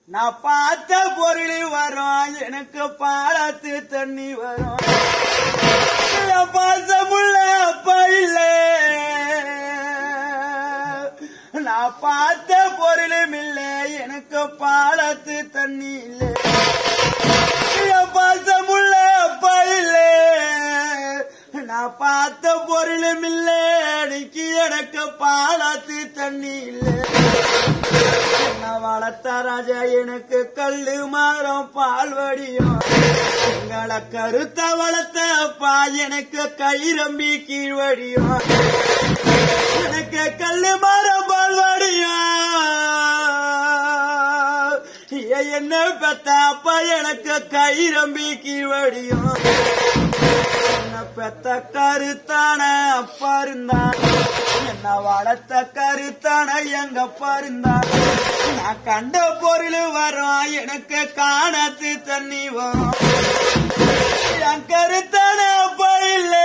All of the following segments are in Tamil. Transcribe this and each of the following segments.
நான் பார்த்த பொருள் வரும் எனக்கு பாலத்து தண்ணி வரும் என் பாசமுள்ள அப்பா இல்லை நான் பார்த்த பொருளும் இல்லை எனக்கு பாலத்து தண்ணி இல்லை என் பாசமுள்ள அப்பா இல்லை நான் பார்த்த பொருளும் இல்லை எனக்கு எனக்கு பாலத்து தண்ணி இல்லை என்ன வளர்த்த ராஜா எனக்கு கல்லு மரம் பால் வடியும் எங்களை கருத்த வளர்த்த அப்பா எனக்கு கை ரம்பி கீழ்வடியும் எனக்கு கல்லு மரம் பால் வடியும் ஏ, என்ன பெத்த அப்பா எனக்கு கை ரம்பி கீழ்வடியும் என்ன பெத்த கருத்தான அப்பா இருந்தான் என்ன வளர்த்த கருத்தான எங்க அப்பா இருந்தான் நான் கண்ட பொருள் வரும் எனக்கு காணத்து தண்ணி வரும் என் கருத்தான அப்பா இல்லை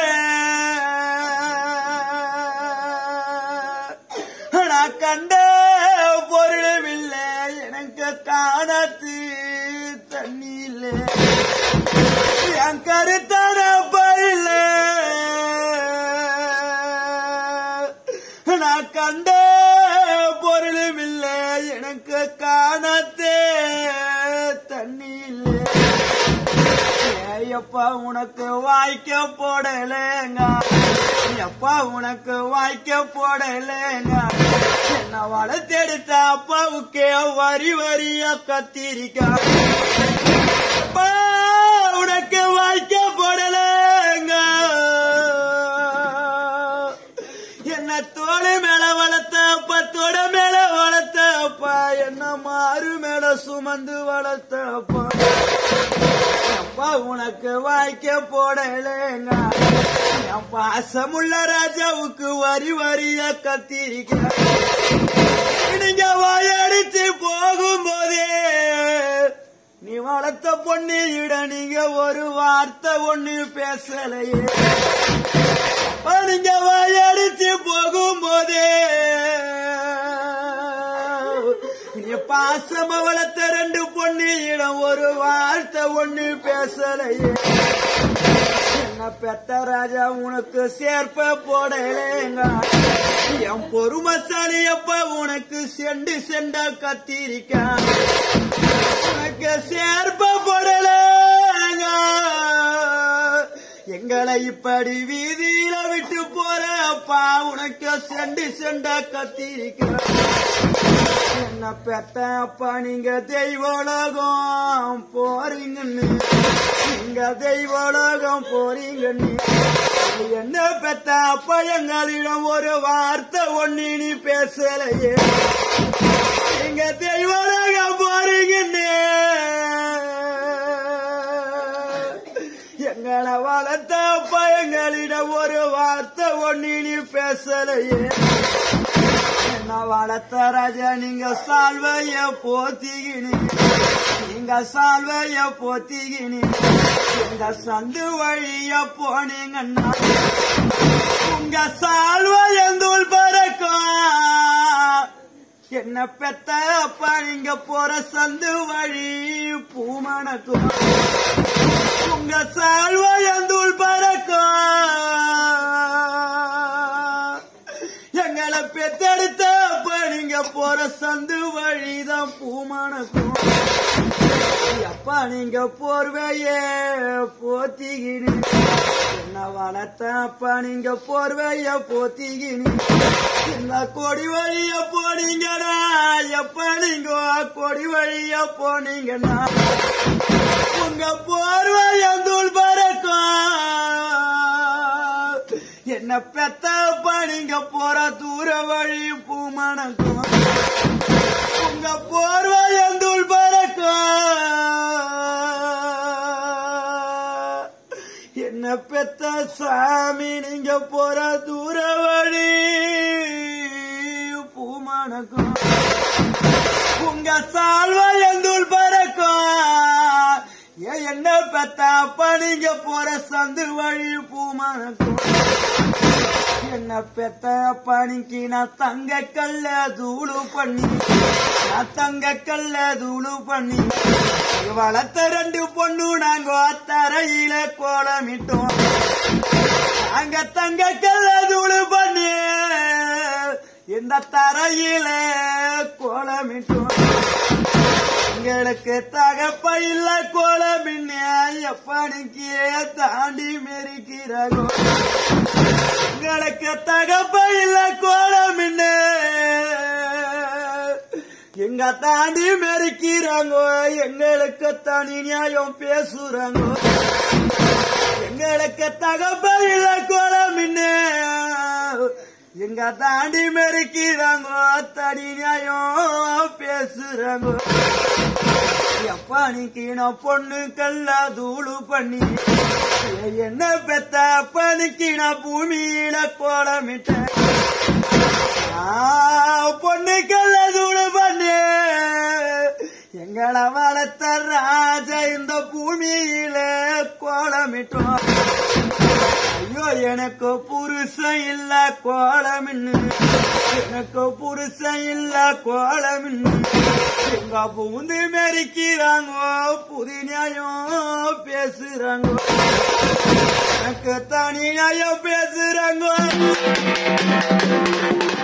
நான் கண்ட பொருளும் இல்லை எனக்கு காணத்து தண்ணி இல்லை என் கருத்தான பயில நான் கண்ட பொருளும் இல்லை எனக்கு காணத்தே தண்ணி இல்லை ஐயப்பா உனக்கு வாய்க்க போடலேங்க எப்பா உனக்கு வாய்க்க போடலேங்க என்ன வளர்த்தெடுத்த அப்பாவுக்கே வரி வரிய கத்திரிக்கா அப்பா, உனக்கு வாய்க்க போடலேங்க என்ன தோடு மேல வளர்த்த அப்பா தொட மேல வளர்த்த அப்பா என்ன மாறு மேல சுமந்து வளர்த்த அப்பா அப்பா உனக்கு வாய்க்க போடலேங்க என் பாசமுள்ள ராஜாவுக்கு வரி வரிய கத்திரிக்க நீங்க வாயடிச்சு போகும்போதே நீ வளர்த்த பொண்ணிட நீங்க ஒரு வார்த்தை ஒண்ணு பேசலையே அப்பா, நீங்க வாயடிச்சு போகும்போதே நீ பாசம வளர்த்த ரெண்டு பொண்ணிடம் ஒரு வார்த்தை ஒண்ணு பேசலையே என்ன பெத்த ராஜா உனக்கு சேர்ப்ப போடலேங்க என் பொறுமசாலி அப்ப உனக்கு செண்டு செண்டா கத்திரிக்க உனக்கு சேர்ப்ப போடலேங்க எங்களை இப்படி வீதியில விட்டு போற அப்பா உனக்கு செண்டு செண்டா கத்திரிக்க என்ன பெத்த அப்பா நீங்க தெய்வலோகம் போறீங்கன்னு நீங்க தெய்வலோகம் போறீங்கன்னு என்ன பெத்த அப்பா எங்களிடம் ஒரு வார்த்தை ஒண்ணு நீ பேசலையே நீங்க தெய்வலோகம் போறீங்கன்னு எங்களை வளர்த்த அப்பா எங்களிடம் ஒரு வார்த்தை ஒண்ணு நீ பேசலையே என்ன வளர்த்த ராஜா நீங்க சால்வைய போத்திகினி நீங்க சால்வைய போத்திகினி எங்க சந்து வழிய போனீங்கன்னா உங்க சால்வையந்தூள் பறக்கும் என்ன பெத்த அப்பா நீங்க போற சந்து வழி பூமணக்கும் உங்க சால்வையந்தூள் பறக்கும் எங்களை பெத்தெடுத்த அப்ப நீங்க போற சந்து வழிதான் பூமணக்கும் அப்பா நீங்க போர்வையே போத்திகினி என்ன வளர்த்த அப்பா நீங்க போர்வைய போத்திகினி இந்த கொடி வழிய போனீங்கடா எப்ப நீங்க கொடி வழிய போனீங்கன்னா உங்க போர்வையந்தூள் பறக்கும் என்ன பெத்தப்பா நீங்க போற தூர வழி பூமணக்கும் உங்க போர்வையந்தூள் பறக்கும் என்ன பெத்த சாமி நீங்க போற தூர வழி பூமணக்கும் உங்க சால்வையந்தூள் பறக்கும் ஏ என்ன பெத்த அப்பா நீங்க போற சந்து வழி பூமணக்கும் என்ன பெத்த பணிக்கு நான் தங்க கல்ல தூளு பண்ணி நான் தங்க கல்ல தூளு பண்ணி வளர்த்த ரெண்டு பொண்ணு நாங்க தரையில கோலமிட்டோம் நாங்க தங்க கல்ல தூளு பண்ணி இந்த தரையில கோலமிட்டோம் எங்களுக்கு தகப்ப இல்ல கோலமின்ன எப்படிக்கு தாண்டி மெரிக்கிறாரோ எங்களுக்கு தகப்ப இல்ல கோலமின்ன எங்க தாண்டி மெரிக்கிறாங்க எங்களுக்கு தனி நியாயம் பேசுறாங்க எங்களுக்கு தகப்ப இல்ல கோலமின்ன எங்க தாண்டி மெரிக்கிறாங்க தனி நியாயம் பேசுறாங்க எப்பனிக்கு நான் பொண்ணு கல்லா தூளு பண்ணி என்ன பெத்த அப்பனிக்கு நான் பூமியில கோலமிட்டேன் பொண்ணு கல்ல தூளு பண்ணி எங்களை வளர்த்த ராஜா இந்த பூமியில கோலமிட்டோம் ஐயோ எனக்கு புருஷன் இல்ல கோலமின்னு எனக்கு புருஷன் இல்ல கோலமின்னு எங்க பூந்து மெரிக்கிறாங்க புது நியாயம் பேசுறாங்க எனக்கு தனி நியாயம் பேசுறாங்க